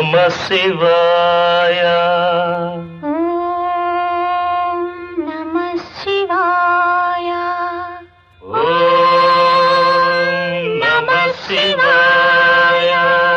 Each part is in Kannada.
ನಮ ಶಿವಾಯ ಓಂ ನಮಃ ಶಿವಾಯ ಓಂ ನಮ ಶಿವಾಯ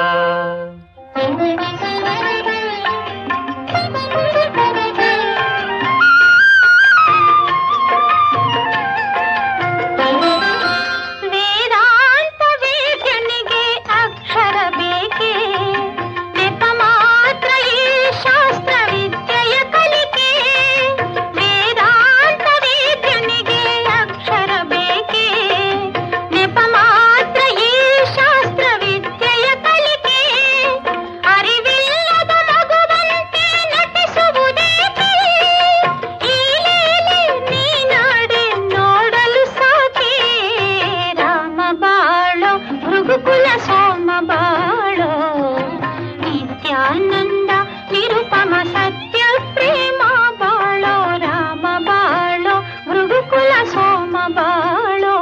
ವೇದಾಂತ ವೇದ್ಯನಿಗೆ ಅಕ್ಷರ ಬೇಕೆ ನೆಪ ಮಾತ್ರ ಈ ಶಾಸ್ತ್ರ ವಿದ್ಯೆಯ ಕಲಿಕೆ ವೇದಾಂತ ವೇದ್ಯನಿಗೆ ಅಕ್ಷರ ಬೇಕೆ ನೆಪ ಮಾತ್ರ ಈ ಶಾಸ್ತ್ರ ವಿದ್ಯೆಯ ಕಲಿಕೆ ಅರಿವಿಲ್ಲದ ಮಗುವಂತೆ ನಟಿಸುವುದೇಕೆ ಈ ಲೀಲೆ ನೀನಾಡೆ ನೋಡಲು ಸಾಕೆ ರಾಮ ಬಾಳೋ ಭೃಗುಕುಲ ಸೋಮ ಬಾಳೋ ನಿತ್ಯಾನಂದ ನಿರುಪಮ ಸತ್ಯ ಪ್ರೇಮ ಬಾಳೋ ರಾಮ ಬಾಳೋ ಭೃಗುಕುಲ ಸೋಮ ಬಾಳೋ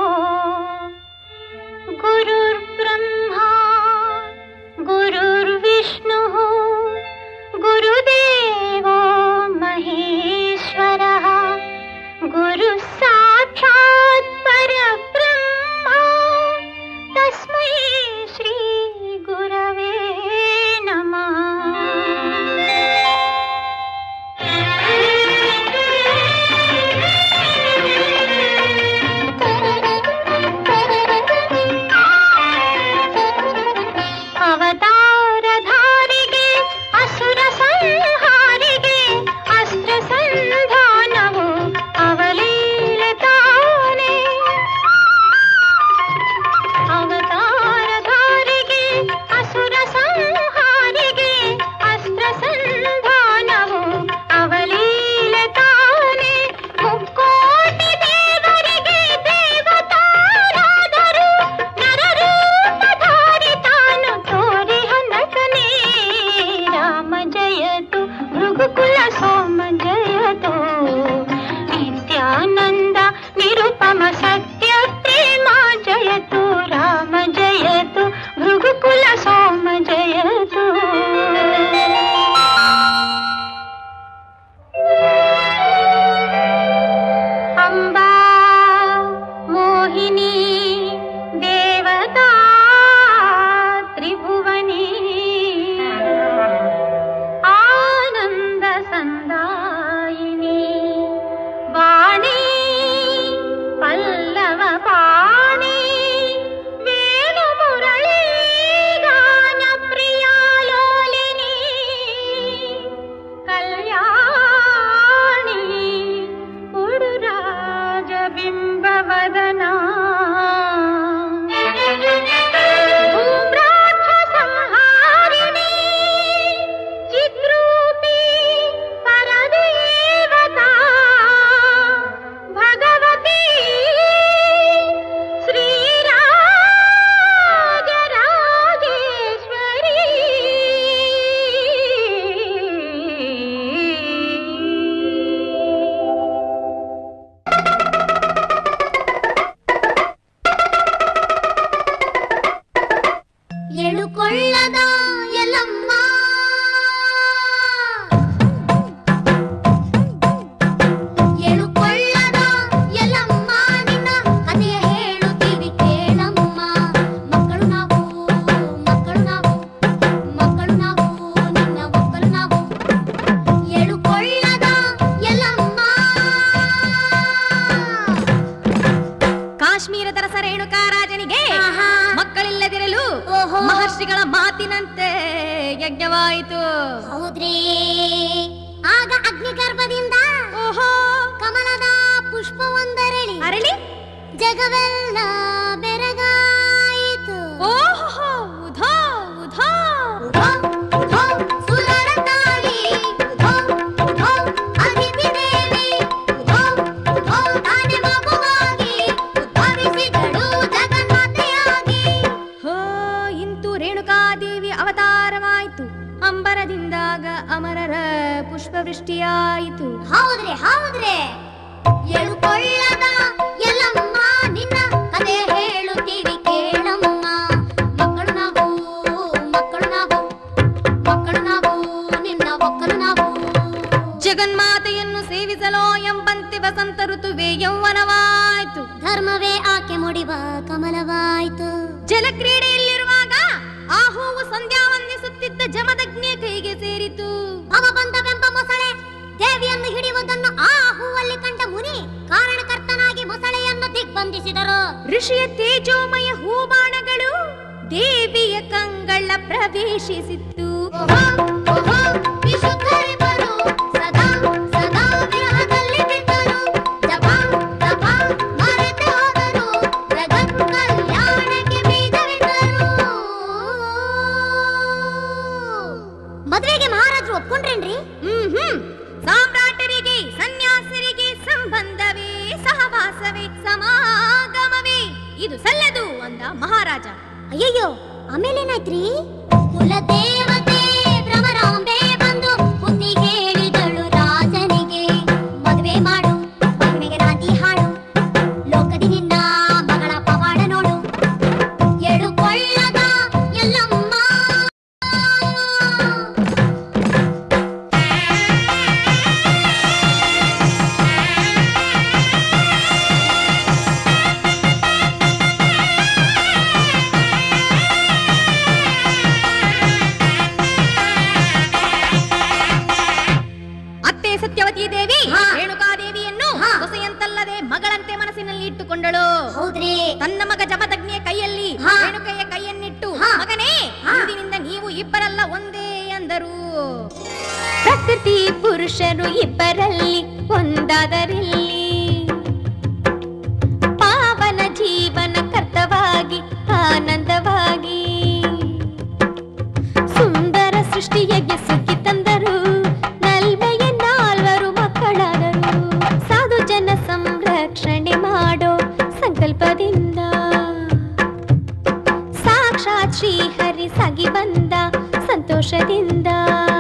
गुरुर्ब्रह्मा गुरुर्विष्णुः गुरुदेवो महेश्वरः गुरुः साक्षात् परब्रह्मा तस्मै श्रीगुरवे नमः ಅವತಾರಧಾರಿಗೆ ಅಸುರ ಸಂಹಾರಿಗೆ ಅಸ್ತ್ರ ಸಂಧಾನವು ಅವಲೀಲೆ ತಾನೇ ಅವತಾರಧಾರಿಗೆ ಅಸುರ ಸಂಹಾರಿಗೆ ಅಸ್ತ್ರ ಸಂಧಾನವು ಅವಲೀಲೆ ತಾನೇ ಮುಕ್ಕೋಟಿ ದೇವರಿಗೆ ದೇವತಾರಾದರು ನರರೂಪಧಾರಿ ತಾನು ತೋರಿ ಹನಕನೇ ರಾಮ ಜಯತು ಭೃಗುಕುಲ ಸೋಮ ಜಯತು ನಿತ್ಯಾನಂದ ನಿರುಪಮ ಸತ್ಯ ಪ್ರೇಮ ಜಯತು ರಾಮ ಜಯತು ಭೃಗುಕುಲ ಸೋಮ ಜಯತು अम्बा मोहिनी देवता त्रिभुवनी आनन्दसन्दायिनी वाणी पल्लवपाणि वेणुमुरळी गानप्रिया लोलिनी कल्याणी उडुराजबिम्बवदना धूम्राक्षसंहारिणी चिद्रूपी परदेवता भगवती श्रीराजराजेश्वरी ಎಳುಕೊಳ್ಳದ ಎಲ್ಲಮ್ಮ ಎಳುಕೊಳ್ಳದ ಎಲ್ಲಮ್ಮ ನಿನ್ನ ಕಥೆಯ ಹೇಳುತ್ತೀವಿ ಕೇಳಮ್ಮ ಮಕ್ಕಳು ನಾವು ಮಕ್ಕಳು ನಾವು ಮಕ್ಕಳು ನಾವು ನಿನ್ನ ಒಕ್ಕಲು ನಾವು ಎಳುಕೊಳ್ಳದ ಎಲ್ಲಮ್ಮ ಕಾಶ್ಮೀರದ ರಸ ರೇಣುಕಾ ರಾಜನಿಗೆ ಆಹಾ. ಮಕ್ಕಳಿಲ್ಲದಿರಲು ಓಹೋ. ಮಹರ್ಷಿಗಳ ಮಾತಿನಂತೆ ಯಜ್ಞವಾಯಿತು ಹೌದ್ರಿ ಆಗ ಅಗ್ನಿಗರ್ಭದಿಂದ ಓಹೋ ಕಮಲದ ಪುಷ್ಪವೊಂದರಳಿ ಅರಳಿ ಜಗವೆಲ್ಲ ಬೆರಗಾಯಿತು ಓಹೋ ಉಧೋ ಉಧೋ ಉಧೋ, ಉಧೋ, ಸುರರ ತಾಯಿ, ಉಧೋ, ಉಧೋ, ಅದಿತಿ ದೇವಿ, ಉಧೋ, ಉಧೋ, ತಾನೆ ಮಗುವಾಗಿ ಉದ್ಭವಿಸಿದಳು ಜಗನ್ಮಾತೆಯಾಗಿ. ಹೋ ಇಂತು ರೇಣುಕಾದೇವಿ ಅವತಾರವಾಯಿತು ಅಂಬರದಿಂದಾಗ ಅಮರರ ಪುಷ್ಪವೃಷ್ಟಿಯಾಯಿತು ಹೌದ್ರಿ ಹೌದ್ರಿ ಎಳುಕೊಳ್ಳದ ಎಲ್ಲಮ್ಮ ನಿನ್ನ ಕತೆ ಹೇಳುತ್ತೀವಿ ಕೇಳಮ್ಮ ಮಕ್ಕಳು ನಾವು ಮಕ್ಕಳು ನಾವು ಮಕ್ಕಳು ಕ್ರೀಡೆಯಲ್ಲಿರುವಾಗ ಆ ಹೂವು ಸಂಧ್ಯಾ ವಂದಿಸುತ್ತಿದ್ದ ಜಮದಗ್ನಿಯ ಕೈಗೆ ಸೇರಿತು ಭವಬಂಧವೆಂಬ ಮೊಸಳೆ ದೇವಿಯನ್ನು ಹಿಡಿಯುವುದನ್ನು ಆ ಹೂವಲ್ಲಿ ಕಂಡ ಮುನಿ ಕಾರಣಕರ್ತನಾಗಿ ಮೊಸಳೆಯನ್ನು ದಿಗ್ಬಂಧಿಸಿದರು ಋಷಿಯ ತೇಜೋಮಯ ಹೂಬಾಣಗಳು ದೇವಿಯ ಕಂಗಳ ಪ್ರವೇಶಿಸಿತ್ತು ಓಹೋ, ಓಹೋ, ವಿಶುದ್ಧರಿಬ್ಬರು ಸದಾ ಸದಾ ವಿರಹದಲ್ಲಿ ಬಿದ್ದರು. ಜಪ, ತಪ ಮರೆತು ಹೋದರು. ಜಗತ್ ಕಲ್ಯಾಣಕ್ಕೆ ಬೀಜವಿದ್ದರು. ಮದ್ವೆಗೆ ಮಹಾರಾಜರು ಒಪ್ಕೊಂಡ್ರೇನ್ರಿ ಹ್ಮ್ ಹ್ಮ್ ಸಾಮ್ರಾಟರಿಗೆ ಸನ್ಯಾಸರಿಗೆ ಸಂಬಂಧವೇ ಸಹವಾಸವೇ ಸಮಾಗಮವೇ ಇದು ಸಲ್ಲದು ಅಂದ ಮಹಾರಾಜ ಅಯ್ಯಯ್ಯೋ ಆಮೇಲೇನಾಯ್ತ್ರಿ ಕುಲದೇವತೆ ಭ್ರಮರಾಂಬೆ ಬಂದು ಬುದ್ಧಿ ಹೇಳಿದಳು ರಾಜನಿಗೆ ಮದುವೆ ಮಾಡು ಮದುವೆಗೆ ರಾತಿ ಹಾಡು ಲೋಕದಿ ನಿನ್ನ ಮಗಳ ಪವಾಡ ನೋಡು ಎಳುಕೊಳ್ಳದ ಎಲ್ಲಮ್ಮ ಅತ್ತೆ ಸತ್ಯವತಿ ದೇವಿ ಹಾ. ರೇಣುಕಾದೇವಿಯನ್ನು ಹಾ. ಹೊಸೆಯಂತಲ್ಲದೆ ಮಗಳಂತೆ ಮನಸ್ಸಿನಲ್ಲಿ ಇಟ್ಟುಕೊಂಡಳು ಹೌದ್ರಿ ತನ್ನ ಮಗ ಜಮದಗ್ನಿಯ ಕೈಯಲ್ಲಿ ಹಾ. ರೇಣುಕೆಯ ಕೈಯನ್ನಿಟ್ಟು ಹಾ. ಮಗನೇ ಹಾ. ಇಂದಿನಿಂದ ನೀವು ಇಬ್ಬರಲ್ಲ ಒಂದೇ ಅಂದರು ಪ್ರಕೃತಿ ಪುರುಷರು ಇಬ್ಬರಲ್ಲಿ ಒಂದಾದರಲ್ಲಿ ಪಾವನ ಜೀವನ ಕರ್ತವಾಗಿ ಆನಂದವಾಗಿ ಸುಂದರ ಸೃಷ್ಟಿಯಗೆ ಸುಗ್ಗಿ ತಂದರು ನಲ್ಮೆಯ ನಾಲ್ವರು ಮಕ್ಕಳಾದರು ಸಾಧು ಜನ ಸಂರಕ್ಷಣೆ ಮಾಡೋ ಸಂಕಲ್ಪದಿಂದ ಸಾಕ್ಷಾತ್ ಶ್ರೀಹರಿ ಸಾಗಿ ಬಂದ ಸಂತೋಷದಿಂದ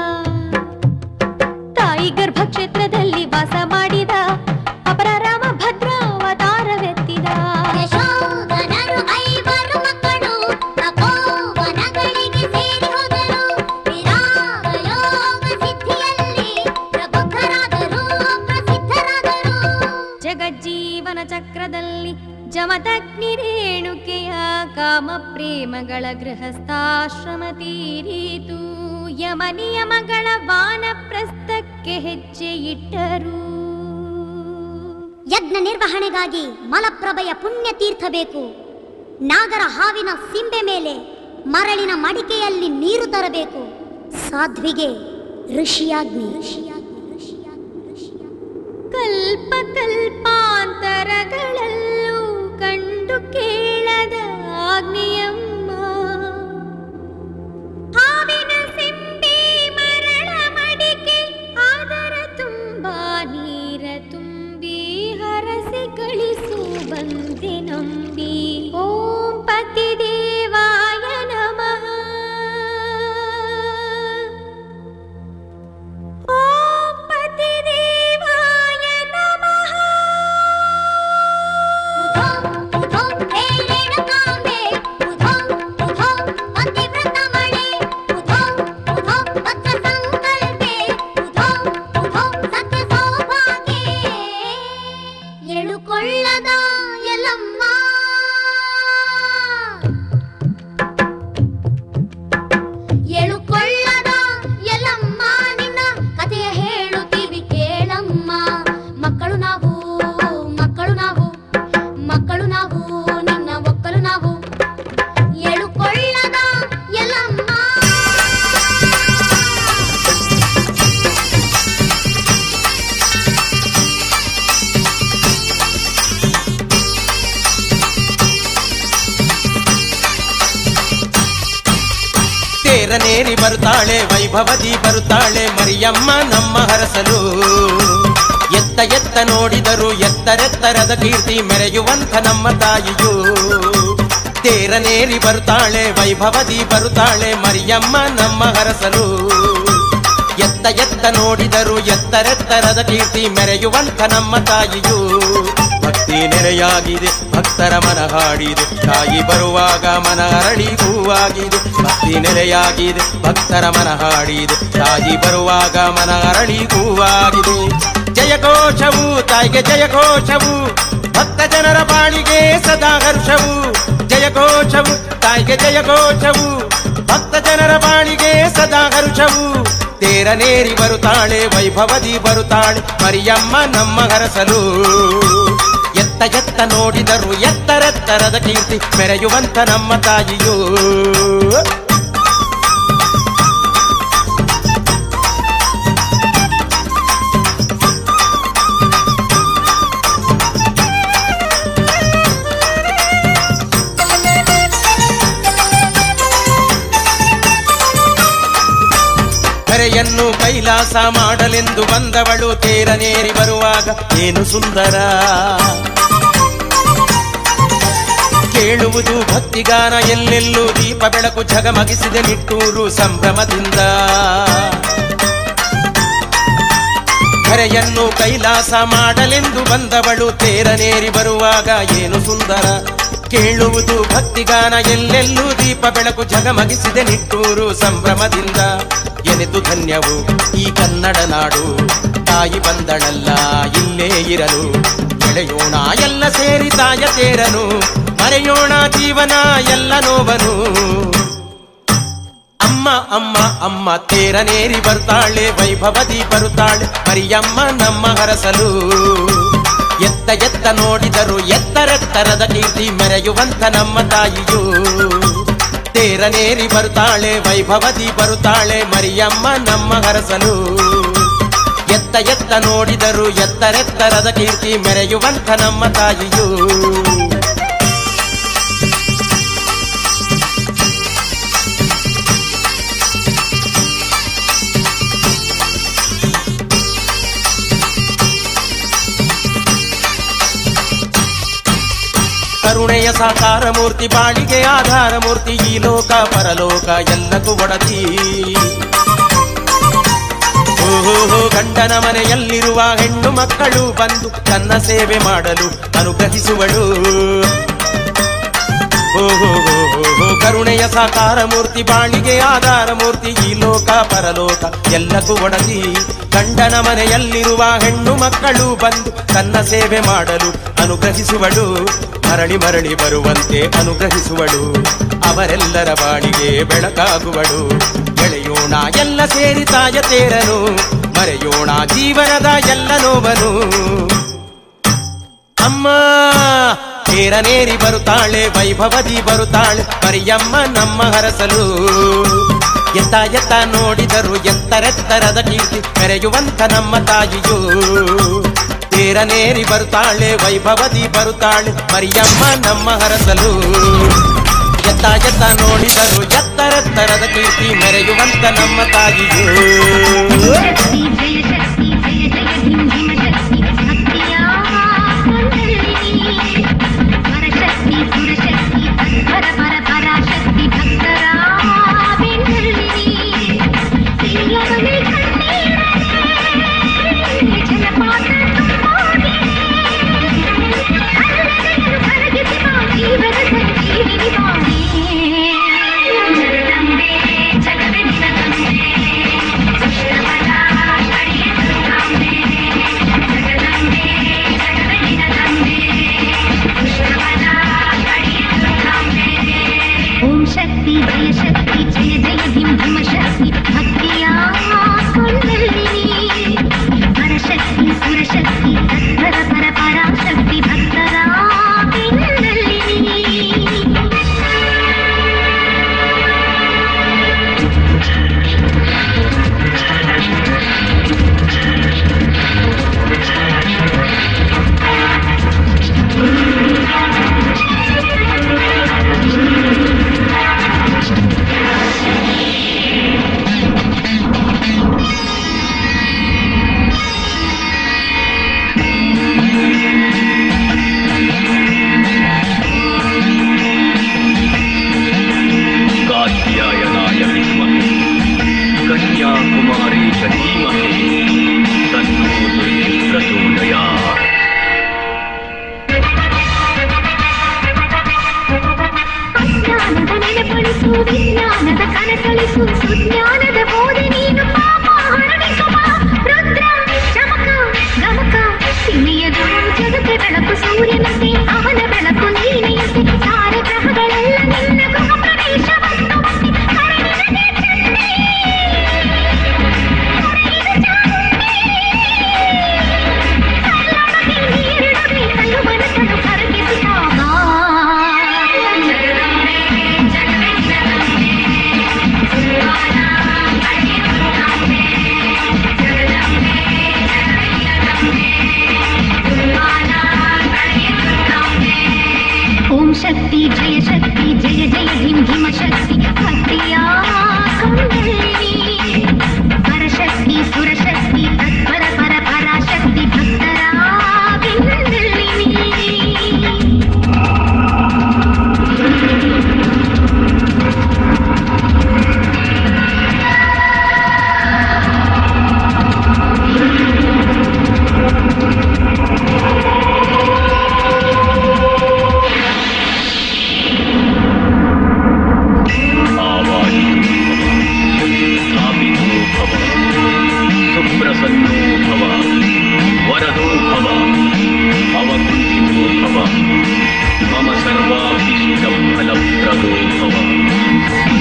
ತಾಯಿ ಗರ್ಭಕ್ಷೇತ್ರದಲ್ಲಿ ವಾಸ ಮಾಡಿದ ಅಪರ ರಾಮ ಭದ್ರಾವತಾರವೆತ್ತಿದ ಯಶೋಧನರು ಐವರು ಮಕ್ಕಳು ತಪೋವನಗಳಿಗೆ ಸೇರಿ ಹೋದರು ವಿರಾಗ ಯೋಗ ಸಿದ್ಧಿಯಲ್ಲಿ ಪ್ರಬುದ್ಧರಾದರು ಪ್ರಸಿದ್ಧರಾದರು ಜಗಜ್ಜೀವನ ಚಕ್ರದಲ್ಲಿ ಜಮದಗ್ನಿ ರೇಣುಕೆಯ ಕಾಮ ಪ್ರೇಮಗಳ ಗೃಹಸ್ಥಾಶ್ರಮ ತೀರಿತು ಯಮ ನಿಯಮಗಳ ವಾನಪ್ರಸ್ಥಕ್ಕೆ ಹೆಜ್ಜೆ ಇಟ್ಟರು ಯಜ್ಞ ನಿರ್ವಹಣೆಗಾಗಿ ಮಲಪ್ರಭೆಯ ಪುಣ್ಯ ತೀರ್ಥ ಬೇಕು ನಾಗರ ಹಾವಿನ ಸಿಂಬೆ ಮೇಲೆ ಮರಳಿನ ಮಡಿಕೆಯಲ್ಲಿ ನೀರು ತರಬೇಕು ಸಾಧ್ವಿಗೆ ಋಷಿಯಾಗ್ನಿ ಕಲ್ಪ ಕಲ್ಪಾಂತರಗಳಲ್ಲೂ ಕಂಡು ಕೇಳದ ಆಗ್ನಿಯಮ್ಮ ಹಾವಿನ ಸಿಂಬೆ ಮರಳ ಮಡಿಕೆ ಅದರ ತುಂಬಾ ನೀರ ತುಂಬಿ ಹರಸಿ ಕಳಿಸು ಬಂದೆ ನಂಬಿ ಓಂ ಪತಿ ದೇವಾಯ ನಮಃ ಓಂ ಪತಿ ದೇವಾಯ ನಮಃ ಉಧೋ ಉಧೋ ಹೇ ರೇಣುಕಾಂಬೆ ಉಧೋ ಉಧೋ ಪತಿವ್ರತ ಮಣೆ ಉಧೋ ಉಧೋ ಭದ್ರ ಸಂಕಲ್ಪೆ ಉಧೋ ಉಧೋ ಸತ್ಯ ಸೌಭಾಗ್ಯೆ ಎಳುಕೊಳ್ಳದ ಎಲ್ಲಮ್ಮ ಎಳುಕೊಳ್ಳದ ಎಲ್ಲಮ್ಮ ನಿನ್ನ ಕಥೆಯ ಹೇಳುತ್ತೀವಿ ಕೇಳಮ್ಮ ಮಕ್ಕಳು ನಾವು ಮಕ್ಕಳು ನಾವು ಮಕ್ಕಳು ನಾವು ನಿನ್ನ ಒಕ್ಕಲು ನಾವು ಎಳುಕೊಳ್ಳದ ಎಲ್ಲಮ್ಮ ತೇರನೇರಿ ಬರುತ್ತಾಳೆ ವೈಭವದಿ ಬರುತ್ತಾಳೆ ಮರಿಯಮ್ಮ ನಮ್ಮ ಹರಸಲು ಎತ್ತ ಎತ್ತ ನೋಡಿದರು ಎತ್ತರೆತ್ತರದ ಕೀರ್ತಿ ಮೆರೆಯುವಂಥ ನಮ್ಮ ತಾಯಿಯು ತೇರನೇರಿ ಬರುತ್ತಾಳೆ ವೈಭವದಿ ಬರುತ್ತಾಳೆ ಮರಿಯಮ್ಮ ನಮ್ಮ ಹರಸಲು ಎತ್ತ ಎತ್ತ ನೋಡಿದರು ಎತ್ತರೆತ್ತರದ ಕೀರ್ತಿ ಮೆರೆಯುವಂಥ ನಮ್ಮ ತಾಯಿಯು ಭಕ್ತಿ ನೆರೆಯಾಗಿದೆ ಭಕ್ತರ ಮನ ಹಾಡಿದೆ ತಾಯಿ ಬರುವಾಗ ಮನ ಅರಳಿ ಹೂವಾಗಿದೆ ಭಕ್ತಿ ನೆರೆಯಾಗಿದೆ ಭಕ್ತರ ಮನ ಹಾಡಿದೆ ತಾಯಿ ಬರುವಾಗ ಮನ ಅರಳಿ ಹೂವಾಗಿದೆ ಜಯಘೋಷವು ತಾಯಿಗೆ ಜಯಘೋಷವು ಭಕ್ತ ಜನರ ಬಾಳಿಗೆ ಸದಾ ಹರ್ಷವು ಜಯ ಜಯ ಘೋಷವು ತಾಯಿಗೆ ಜಯ ಘೋಷವು ಭಕ್ತ ಜನರ ಬಾಳಿಗೆ ಸದಾ ಹರುಷವು ತೇರನೇರಿ ಬರುತ್ತಾಳೆ ವೈಭವದಿ ಬರುತ್ತಾಳೆ ಮರಿಯಮ್ಮ ನಮ್ಮ ಹರಸಲು ಎತ್ತ ಎತ್ತ ನೋಡಿದರು ಎತ್ತರೆತ್ತರದ ಕೀರ್ತಿ ಮೆರೆಯುವಂತ ನಮ್ಮ ತಾಯಿಯು ಕರೆಯನ್ನು ಕೈಲಾಸ ಮಾಡಲೆಂದು ಬಂದವಳು ತೇರನೇರಿ ಬರುವಾಗ ಏನು ಸುಂದರ ಕೇಳುವುದು ಭಕ್ತಿಗಾನ ಎಲ್ಲೆಲ್ಲೂ ದೀಪ ಬೆಳಕು ಝಗಮಗಿಸಿದೆ ನಿಟ್ಟೂರು ಸಂಭ್ರಮದಿಂದ ಕರೆಯನ್ನು ಕೈಲಾಸ ಮಾಡಲೆಂದು ಬಂದವಳು ತೇರನೇರಿ ಬರುವಾಗ ಏನು ಸುಂದರ ಕೇಳುವುದು ಭಕ್ತಿಗಾನ ಎಲ್ಲೆಲ್ಲೂ ದೀಪ ಬೆಳಕು ಝಗಮಗಿಸಿದೆ ನಿಟ್ಟೂರು ಸಂಭ್ರಮದಿಂದ ಎನೆದು ಧನ್ಯವು ಈ ಕನ್ನಡ ನಾಡು ತಾಯಿ ಬಂದಳಲ್ಲ ಇಲ್ಲೇ ಇರಲು ಎಳೆಯೋಣ ಎಲ್ಲ ಸೇರಿ ತಾಯ ತೇರನು ಮರೆಯೋಣ ಜೀವನ ಎಲ್ಲ ನೋವನು ಅಮ್ಮ ಅಮ್ಮ ಅಮ್ಮ ತೇರನೇರಿ ಬರ್ತಾಳೆ ವೈಭವದಿ ಬರುತ್ತಾಳೆ ಮರಿಯಮ್ಮ ನಮ್ಮ ಹರಸಲು ಎತ್ತ ಎತ್ತ ನೋಡಿದರು ಎತ್ತರೆತ್ತರದ ಕೀರ್ತಿ ಮೆರೆಯುವಂತ ನಮ್ಮ ತಾಯಿಯು ತೇರನೇರಿ ಬರುತ್ತಾಳೆ ವೈಭವದಿ ಬರುತ್ತಾಳೆ ಮರಿಯಮ್ಮ ನಮ್ಮ ಹರಸಲು ಎತ್ತ ಎತ್ತ ನೋಡಿದರು ಎತ್ತರೆತ್ತರದ ಕೀರ್ತಿ ಮೆರೆಯುವಂತ ನಮ್ಮ ತಾಯಿಯು ಕರುಣೆಯ ಸಾಕಾರ ಮೂರ್ತಿ ಬಾಳಿಗೆ ಆಧಾರ ಮೂರ್ತಿ ಈ ಲೋಕ ಪರಲೋಕ ಎಲ್ಲಕ್ಕೂ ಒಡತಿ ಓಹೋ ಗಂಡನ ಮನೆಯಲ್ಲಿರುವ ಹೆಣ್ಣು ಮಕ್ಕಳು ಬಂದು ತನ್ನ ಸೇವೆ ಮಾಡಲು ಅನುಗ್ರಹಿಸುವಳು ಓಹೋ ಕರುಣೆಯ ಸಾಕಾರ ಮೂರ್ತಿ ಬಾಳಿಗೆ ಆಧಾರ ಮೂರ್ತಿ ಈ ಲೋಕ ಪರಲೋಕ ಎಲ್ಲಕ್ಕೂ ಒಡತಿ ಗಂಡನ ಮನೆಯಲ್ಲಿರುವ ಹೆಣ್ಣು ಮಕ್ಕಳು ಬಂದು ತನ್ನ ಸೇವೆ ಮಾಡಲು ಅನುಗ್ರಹಿಸುವಳು ಮರಳಿ ಮರಳಿ ಬರುವಂತೆ ಅನುಗ್ರಹಿಸುವಳು ಅವರೆಲ್ಲರ ಬಾಳಿಗೆ ಬೆಳಕಾಗುವಳು ಬೆಳೆಯೋಣ ಎಲ್ಲ ಸೇರಿ ತಾಯ ತೇರನು ಮರೆಯೋಣ ಜೀವನದ ಎಲ್ಲ ನೋವನು ಅಮ್ಮ ತೇರನೇರಿ ಬರುತ್ತಾಳೆ ವೈಭವದಿ ಬರುತ್ತಾಳೆ ಮರಿಯಮ್ಮ ನಮ್ಮ ಹರಸಲು ಎತ್ತ ಎತ್ತ ನೋಡಿದರು ಎತ್ತರೆತ್ತರದ ಕೀರ್ತಿ ಮೆರೆಯುವಂತ ನಮ್ಮ ತಾಯಿಯು ತೇರನೇರಿ ಬರುತ್ತಾಳೆ ವೈಭವದಿ ಬರುತ್ತಾಳೆ ಮರಿಯಮ್ಮ ನಮ್ಮ ಹರಸಲು ಎತ್ತ ಎತ್ತ ನೋಡಿದರು ಎತ್ತರೆತ್ತರದ ಕೀರ್ತಿ ಮೆರೆಯುವಂತ ನಮ್ಮ ತಾಯಿಯು ಶಕ್ತಿ ಜಯ ಶಕ್ತಿ ಜಯ ಜಯ ಹಿಂದಿನ ಶಕ್ತಿ ಭಕ್ತಿಯ ಪರಶಕ್ತಿ ಸುರಶಕ್ತಿ ತತ್ಪರ ಪರ ಪರಾಶಕ್ತಿ ಭಕ್ತರ ಬೆನ್ನೆಲುಬಿನಿ. ಪ್ರಿಯವನೇ ಕಣ್ಣೀರನೆ, ಜಲಪಾತ ತುಂಬೋದೆ. ಅಲ್ಲದೆಯನ್ನು ಕರಗಿಸಿ ಬಾ ಜೀವನ ಸಂಜೀವಿನಿ ಬಾಣೆ. ಜಗದಂಬೆ, ಜಗವೇ ನಿನ ತಂದೆ. ಕೃಷ್ಣವರ ಕಡೆಯಲು ಕಾಂಬೆ. ಜಗದಂಬೆ, ಜಗವೇ ನಿನ ತಂದೆ. ಕೃಷ್ಣವರ ಕಡೆಯಲು ಕಾಂಬೆ. ಓಂ ಶಕ್ತಿ ಜಯ ಶಕ್ತಿ ಜಯ ಜಯ ಭೀಮ ಭೀಮ ಶಕ್ತಿ ಭಕ್ತಿಯ ಕೊಂಡಲ್ಲಿನಿ ಪರಶಕ್ತಿ ಸುರಶಕ್ತಿ ತತ್ಪರ ಪರ ಪರಾಶಕ್ತಿ ಭಕ್ತರ ಬೆನ್ನಲ್ಲಿನಿ कात्यायनाय विद्महे कन्याकुमारी च धीमहि तन्नो दुर्गे प्रचोदयात् ಅಜ್ಞಾನದ ನೆನಪಳಿಸು ವಿಜ್ಞಾನದ ಕನಸಳಿಸು ಸುಜ್ಞಾನದ ಬೋಧೆ ನೀನು ಪಾಪ ಹರಣಿಸುವ ರುದ್ರ ಚಮಕ ಗಮಕ ತಿಳಿಯದು ಜಗತ್ತ ಬೆಳಕು ಸೂರ್ಯನಂತೆ ಅವನ ಬೆಳಕು ನೀನೆಯಂತೆ ತಾರೆ ಗ್ರಹಗಳ ಹಿಮಶಕ್ತಿ ಭಕ್ತಿಯ ಕಣ್ಣಲ್ಲಿ ಪರಶಕ್ತಿ ಸುರಶಕ್ತಿ ತತ್ಪರ ಪರ ಪರಾಶಕ್ತಿ ಭಕ್ತರ ಬೆನ್ನಲ್ಲಿ आवाहितो भव स्थापितो भव सुप्रसन्नो भव वरदो भव अवकुण्ठितो भव मम सर्वाभीष्टफलप्रदो भव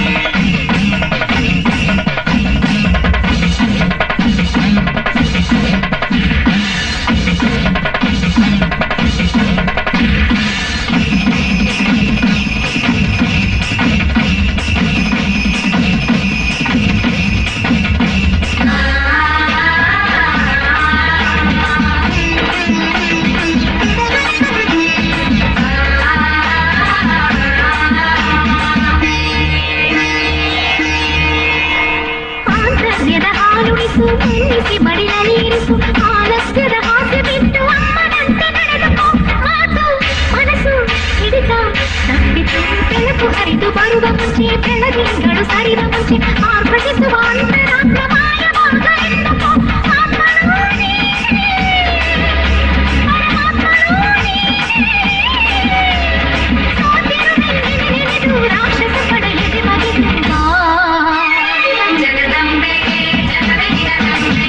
ಆಂತರ್ಯದ ಹಾಲುಣಿಸು ಮನ್ನಿಸಿ ಬಡಿಲೀರಿಸು ಆಲಸ್ಯದ ಹಾಸ್ಯ ಬಿಟ್ಟು ಅಮ್ಮನಂತೆ ನಡೆದುಕೋ ಮಾತು ಮನಸ್ಸು ಹಿಡಿತ ತಪ್ಪಿತು ಬೆಳಕು ಹರಿದು ಬರುವ ಮುಂಚೆ ಬೆಳದಿಂಗಳು ಸರಿದ ಮುಂಚೆ ಆರ್ಭಟಿಸುವ ಅಂತರಾತ್ಮ ಮಾಯವಾಗ ಎನ್ನುಕೋ ಆತ್ಮನು ನೀನೇ, ಪರಮಾತ್ಮನು ನೀನೇ. ಸೋತಿರುವೆಂದೆನೆ ನೆನೆದು ರಾಕ್ಷಸ ಪಡೆಯದೆ ಬಗೆದು ಬಾ. ಜಗದಂಬೆ ಜಗವೆನಿರದಂಬೆ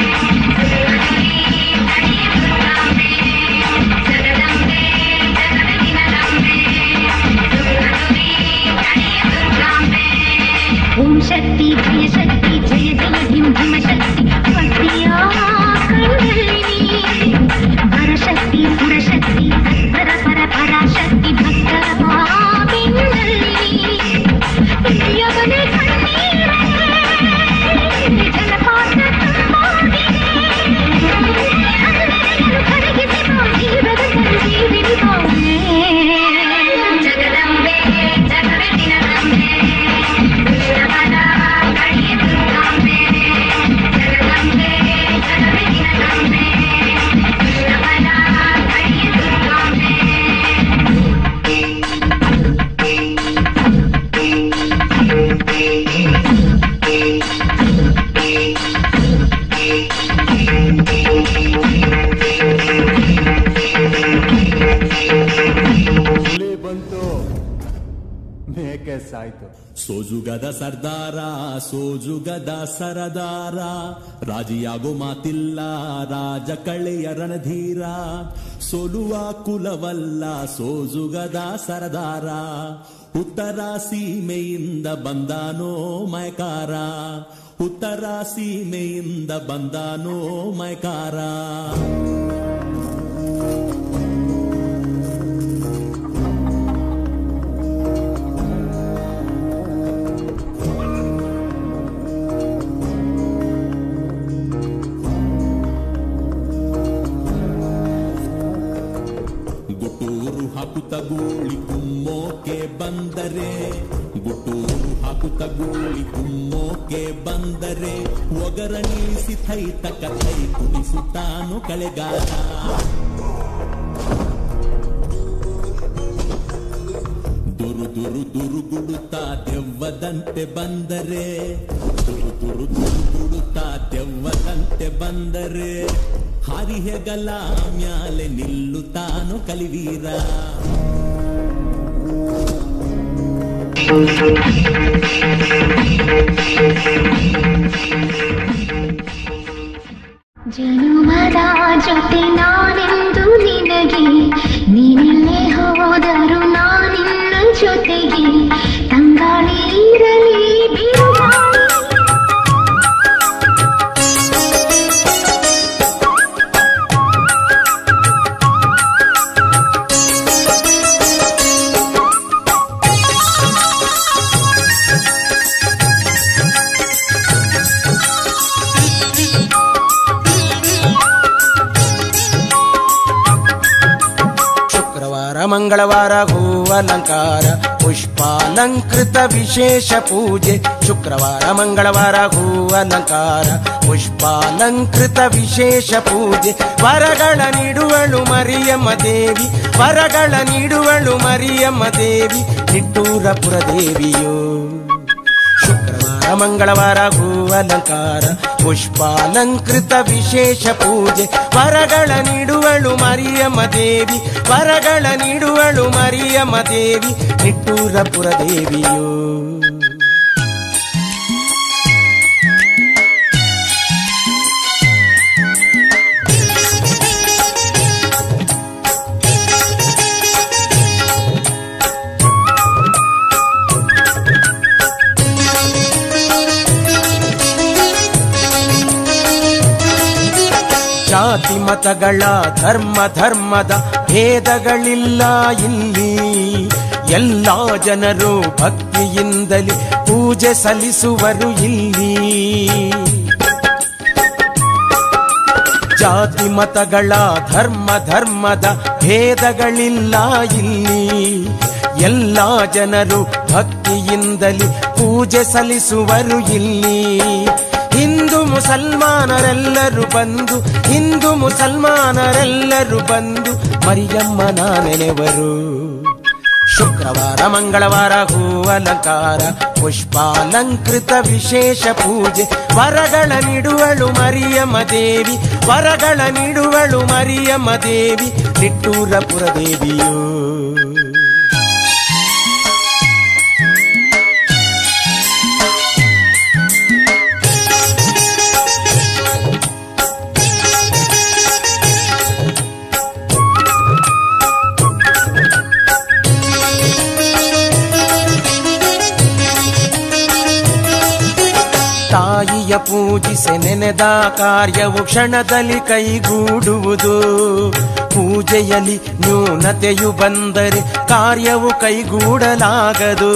ಜಗದಂಬೆ ಜಗವೆನಿರದಂಬೆ ಓಂ ಶಕ್ತಿ ಜಯ ಶಕ್ತಿ ಜಯ ಜಯ ಧಿಂ ಧಿಮ ಶಕ್ತಿ ಭಕ್ತಿಯ ಕಣ್ಣಲ್ಲಿ ಪರಶಕ್ತಿ ಸುರಶಕ್ತಿ ತತ್ಪರ ಪರ ಪರಾಶಕ್ತಿ ಭಕ್ತರ ಬೆನ್ನಲ್ಲಿ ಪ್ರಿಯವನೇ ಕಣ್ಣೀರೇ ಜಲಪಾತ ತುಂಬೋಗಿದೆ ಹನ್ನೆರಡು ಕರಗಿಸಿ ಬಾ ಜೀವದ ಸಂಜೀವಿನಿ ಬಾಳೆ ಜಗದಂಬೆ ಜಗವೆನಿರದಂಬೆ ಕೃಷ್ಣಪದ ಕಡಿಯ ದುರ್ಗಾಂಬೆ ಜಗದಂಬೆ ಜಗವೆನಿರದಂಬೆ ಕೃಷ್ಣಪದ ಕಡಿಯ ದುರ್ಗಾಂಬೆ ಹುಲಿ ಬಂತು ಮೇಕೆ ಸಾಯ್ತು ಸೋಜುಗದ ಸರ್ದಾರ ಸೋಜುಗದ ಸರದಾರ ರಾಜಿಯಾಗೋ ಮಾತಿಲ್ಲ ರಾಜ ಕಳೆಯ ರಣಧೀರ ಸೋಲುವ ಕುಲವಲ್ಲ ಸೋಜುಗದ ಸರದಾರ ಉತ್ತರ ಸೀಮೆಯಿಂದ ಬಂದಾನೋ ಮಯಕಾರ ಉತ್ತರ ಸೀಮೆಯಿಂದ ಬಂದಾನೋ ಮಯಕಾರ ಗುಟೂರು ಹಾಕುತ್ತ ಗೂಳಿ ಕುಮ್ಮೋಕೆ ಬಂದರೆ ಗುಟೂರು ಹಾಕುತ್ತ ಗೂಳಿ ಕುಮ್ಮೋಕೆ ಬಂದರೆ ಒಗರಣಿಸಿ ಥೈ ತಕ ಥೈ ಕುಣಿಸುತ್ತಾನು ಕಳೆಗಾಲ ದುರು ದುರು ದುರುಗುಡುತ್ತಾ ದೆವ್ವದಂತೆ ಬಂದರೆ ದುರು ದುರು ದುರುಗುಡುತ್ತಾ ದೆವ್ವದಂತೆ ಬಂದರೆ ಹರಿಹೆಗಲ ಮ್ಯಾಲೆ ನಿಲ್ಲುತ್ತಾನು ಕಲಿವೀರ ಜನುಮದ ಜೊತೆ ನಾನೆಂದು ನಿನಗೆ ನೀನೆಲ್ಲೇ ಹೋದರು ನಾನಿನ್ನ ಜೊತೆಗೆ ತಂಗಾಳಿ ಇರಲಿ ಬಿರುಗಾಳಿ ಶುಕ್ರವಾರ ಮಂಗಳವಾರ ಹೂವಲಂಕಾರ ಪುಷ್ಪಾಲಂಕೃತ ವಿಶೇಷ ಪೂಜೆ ಶುಕ್ರವಾರ ಮಂಗಳವಾರ ಹೂ ಅಲಂಕಾರ ಪುಷ್ಪಾಲಂಕೃತ ವಿಶೇಷ ಪೂಜೆ ವರಗಳ ನೀಡುವಳು ಮರಿಯಮ್ಮ ದೇವಿ ವರಗಳ ನೀಡುವಳು ಮರಿಯಮ್ಮ ದೇವಿ ನಿಟ್ಟೂರಪುರ ದೇವಿಯೋ ಶುಕ್ರವಾರ ಮಂಗಳವಾರ ಹೂ ಅಲಂಕಾರ ಪುಷ್ಪಾಲಂಕೃತ ವಿಶೇಷ ಪೂಜೆ ವರಗಳ ನೀಡುವಳು ಮರಿಯಮ್ಮ ದೇವಿ ವರಗಳ ನೀಡುವಳು ಮರಿಯಮ್ಮ ದೇವಿ ನಿಟ್ಟೂರಪುರ ದೇವಿಯೋ ಜಾತಿ ಮತಗಳ ಧರ್ಮ ಧರ್ಮದ ಭೇದಗಳಿಲ್ಲ ಇಲ್ಲಿ ಎಲ್ಲಾ ಜನರು ಭಕ್ತಿಯಿಂದಲೇ ಪೂಜೆ ಸಲ್ಲಿಸುವರು ಇಲ್ಲಿ ಜಾತಿ ಮತಗಳ ಧರ್ಮ ಧರ್ಮದ ಭೇದಗಳಿಲ್ಲ ಇಲ್ಲಿ ಎಲ್ಲಾ ಜನರು ಭಕ್ತಿಯಿಂದಲೇ ಪೂಜೆ ಸಲ್ಲಿಸುವರು ಇಲ್ಲಿ ಹಿಂದೂ ಮುಸಲ್ಮಾನರೆಲ್ಲರೂ ಬಂದು ಹಿಂದೂ ಮುಸಲ್ಮಾನರೆಲ್ಲರೂ ಬಂದು ಮರಿಯಮ್ಮನ ನೆನೆವರು ಶುಕ್ರವಾರ ಮಂಗಳವಾರ ಹೂ ಅಲಂಕಾರ ಪುಷ್ಪಾಲಂಕೃತ ವಿಶೇಷ ಪೂಜೆ ವರಗಳ ನೀಡುವಳು ಮರಿಯಮ್ಮ ದೇವಿ ವರಗಳ ನೀಡುವಳು ಮರಿಯಮ್ಮ ದೇವಿ ನಿಟ್ಟೂರಪುರ ದೇವಿಯೋ ತಾಯಿಯ ಪೂಜಿಸೆ ನೆನೆದ ಕಾರ್ಯವು ಕ್ಷಣದಲ್ಲಿ ಕೈಗೂಡುವುದು ಪೂಜೆಯಲ್ಲಿ ನ್ಯೂನತೆಯು ಬಂದರೆ ಕಾರ್ಯವು ಕೈಗೂಡಲಾಗದು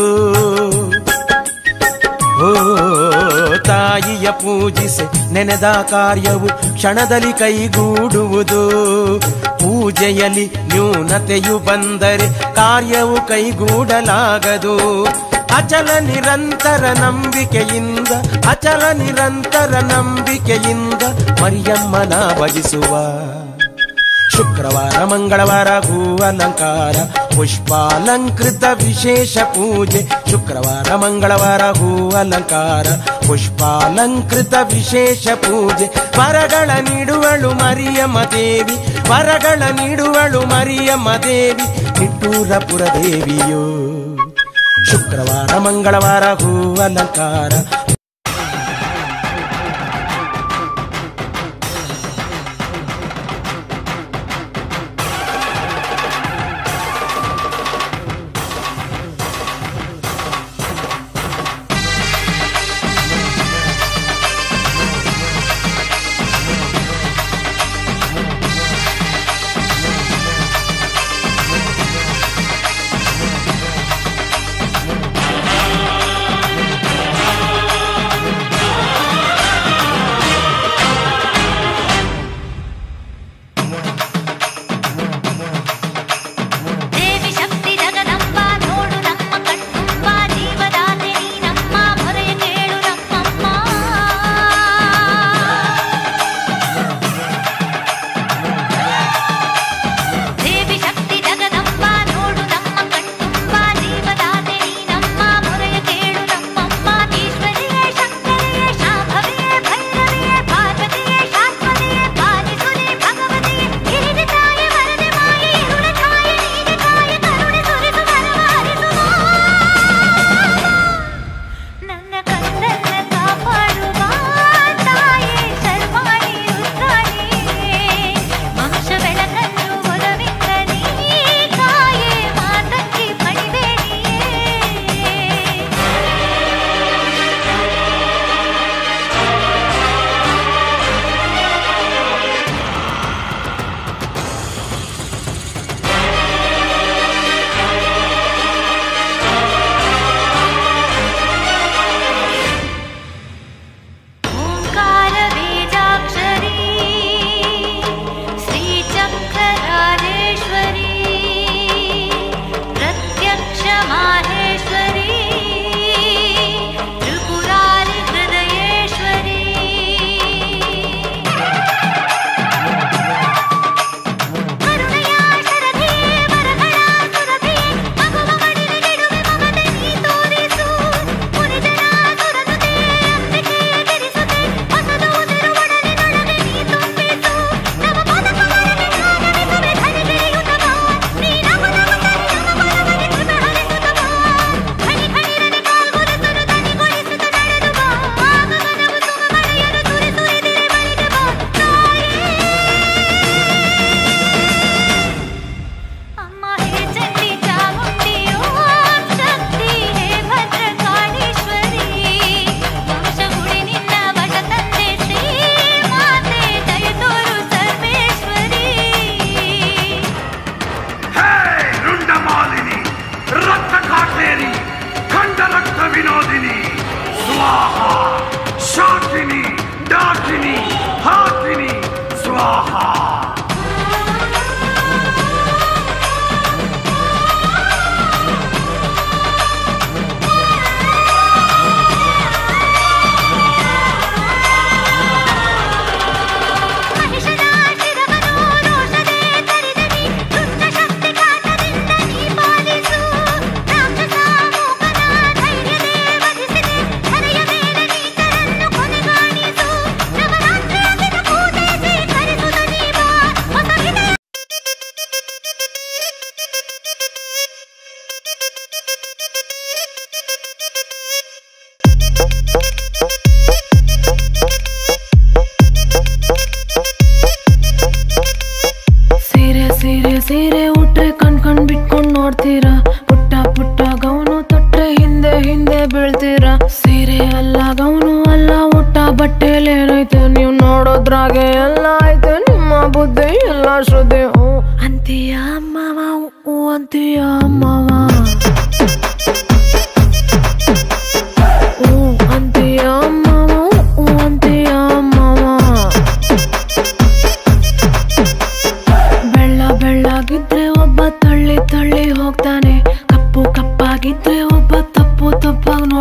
ಓ ತಾಯಿಯ ಪೂಜಿಸೆ ನೆನೆದ ಕಾರ್ಯವು ಕ್ಷಣದಲ್ಲಿ ಕೈಗೂಡುವುದು ಪೂಜೆಯಲ್ಲಿ ನ್ಯೂನತೆಯು ಬಂದರೆ ಕಾರ್ಯವು ಕೈಗೂಡಲಾಗದು ಅಚಲ ನಿರಂತರ ನಂಬಿಕೆಯಿಂದ ಅಚಲ ನಿರಂತರ ನಂಬಿಕೆಯಿಂದ ಮರಿಯಮ್ಮನ ಭಜಿಸುವ ಶುಕ್ರವಾರ ಮಂಗಳವಾರ ಹೂ ಅಲಂಕಾರ ಪುಷ್ಪಾಲಂಕೃತ ವಿಶೇಷ ಪೂಜೆ ಶುಕ್ರವಾರ ಮಂಗಳವಾರ ಹೂ ಅಲಂಕಾರ ಪುಷ್ಪಾಲಂಕೃತ ವಿಶೇಷ ಪೂಜೆ ವರಗಳ ನೀಡುವಳು ಮರಿಯಮ್ಮ ದೇವಿ ವರಗಳ ನೀಡುವಳು ಮರಿಯಮ್ಮ ದೇವಿ ನಿಟ್ಟೂರಪುರ ದೇವಿಯೋ ಶುಕ್ರವಾರ ಮಂಗಳವಾರ ಹೂ ಅಲಂಕಾರ ಿ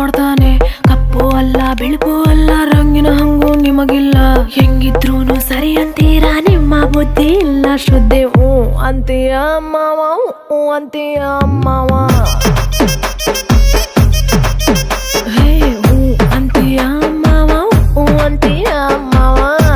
ಮಾಡ್ತಾನೆ ಕಪ್ಪು ಅಲ್ಲ ಬೆಳಕು ಅಲ್ಲ ರಂಗಿನ ಹಂಗು ನಿಮಗಿಲ್ಲ ಹೆಂಗಿದ್ರೂನು ಸರಿ ಅಂತೀರಾ ನಿಮ್ಮ ಬುದ್ಧಿ ಇಲ್ಲ ಶ್ರದ್ಧೆ ಹ್ಞೂ ಅಂತೀಯ ಮಾವ ಹ್ಞೂ ಅಂತೀಯ ಮಾವ ಹೇ ಹ್ಞೂ ಅಂತೀಯ ಮಾವ ಹ್ಞೂ ಅಂತೀಯ ಮಾವ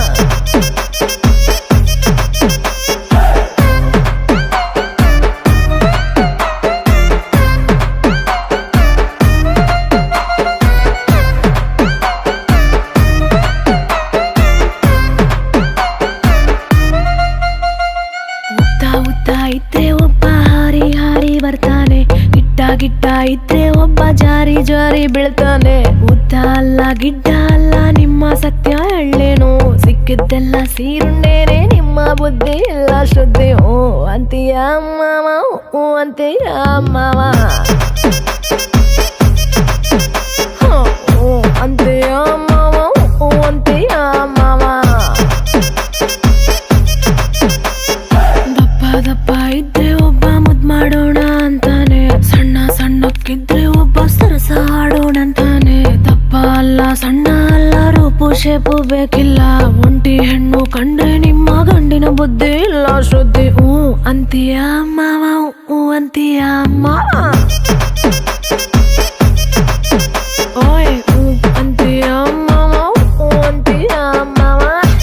ಉದ್ದ ಉದ್ದ ಇದ್ರೆ ಒಬ್ಬ ಹಾರಿ ಹಾರಿ ಬರ್ತಾನೆ ಗಿಡ್ಡ ಗಿಡ್ಡ ಇದ್ರೆ ಒಬ್ಬ ಜಾರಿ ಜಾರಿ ಬೀಳ್ತಾನೆ ಉದ್ದ ಅಲ್ಲ ಗಿಡ್ಡ ಅಲ್ಲ ನಿಮ್ಮ ಸತ್ಯ ಹೇಳೇನು ಸಿಕ್ಕಿದ್ದೆಲ್ಲ ಸೀರುಂಡೇನೆ ನಿಮ್ಮ ಬುದ್ಧಿ ಎಲ್ಲ ಶ್ರದ್ಧೆ ಓ ಅಂತೀಯ ಮಾವ ಹ್ಞೂ ಅಂತೀಯ ಮಾವ ಹ್ಞೂ, ಹ್ಞೂ ಅಂತೀಯ ಮಾವ ಹ್ಞೂ ಅಂತೀಯ ಮಾವ ದಪ್ಪ ದಪ್ಪ ಇದ್ರೆ ಒಬ್ಬ ಮುದ್ ಮಾಡೋಣ ಅಂತಾನೆ ಸಣ್ಣ ಸಣ್ಣಕ್ಕಿದ್ರೆ ಒಬ್ಬ ಸರಸ ಆಡೋಣ ಅಂತಾನೆ ದಪ್ಪ ಅಲ್ಲ ಸಣ್ಣ ಅಲ್ಲ ರೂಪು ಶೇಪು ಬೇಕಿಲ್ಲ ಒಂಟಿ ಹೆಣ್ಣು ಕಂಡ್ರೆ ನಿಮ್ಮ ಗಂಡಿನ ಬುದ್ಧಿ ಇಲ್ಲ ಶ್ರದ್ಧೆ ಹ್ಞೂ ಅಂತೀಯ ಮಾವ ಹ್ಞೂ ಅಂತೀಯ ಮಾವ ಓಯ್ ಹ್ಞೂ ಅಂತೀಯ ಮಾವ ಹ್ಞೂ ಅಂತೀಯ ಮಾವ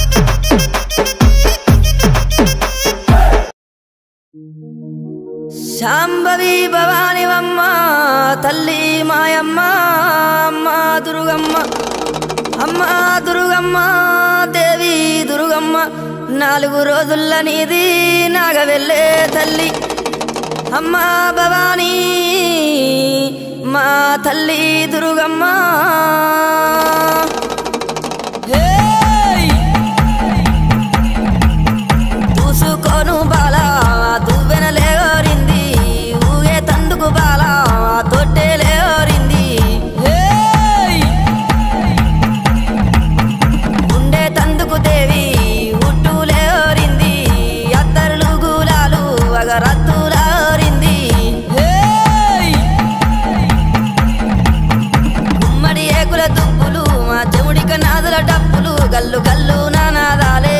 శాంభవి భవానివమ్మ తల్లి మాయమ్మ అమ్మ దుర్గమ్మ అమ్మ దుర్గమ్మ దేవి దుర్గమ్మ నాలుగు రోజుల నీది నాగవెళ్ళే తల్లి అమ్మ భవానీ మా తల్లి దుర్గమ్మ హేయ్! చూసుకోను బాల దువ్వెన లేవరింది ఊగే తందుకు బాల తొట్టె లేవరింది హేయ్! ఉండే తందుకు దేవి ఉట్టు లేవరింది అత్తరులు గులాలు అగరత్తులారింది హేయ్! గుమ్మడి ఏకుల దుప్పులు మా చెముడిక నాదుల డప్పులు గల్లు గల్లు నానాదాలే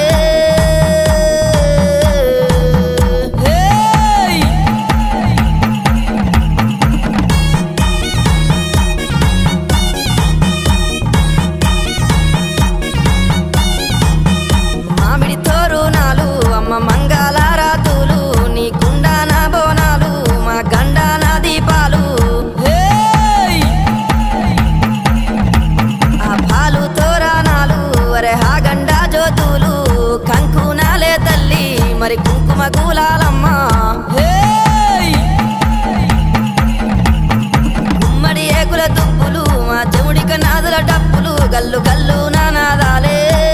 హేయ్! మామిడి తోరునాలు అమ్మ మంగళారాతులు నీ కుండాన బోనాలు మా గండాన దీపాలు హేయ్! ఆ పాలు తోరణాలు అరే హా గండా జ్యోతులు కంకునాలే తల్లి మరి కుంకుమ కూలాలమ్మ హేయ్! గుమ్మడి ఏకుల దుప్పులు మా చెముడిక నాదుల డప్పులు గల్లు గల్లు నానాదాలే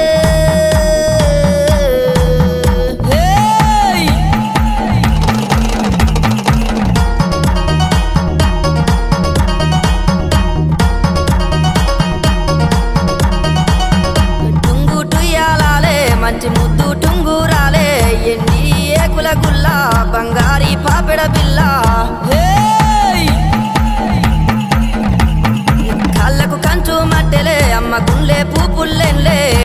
హేయ్! టుంగు టుయ్యాలాలే మంచి ముద్దు టుంగురాలే ఎండి ఏకుల గుల్ల బంగారి పాపెడ బిల్ల హేయ్! కళ్ళకు కంచు మట్టెలే అమ్మ గుండె పూ పుల్లెన్లే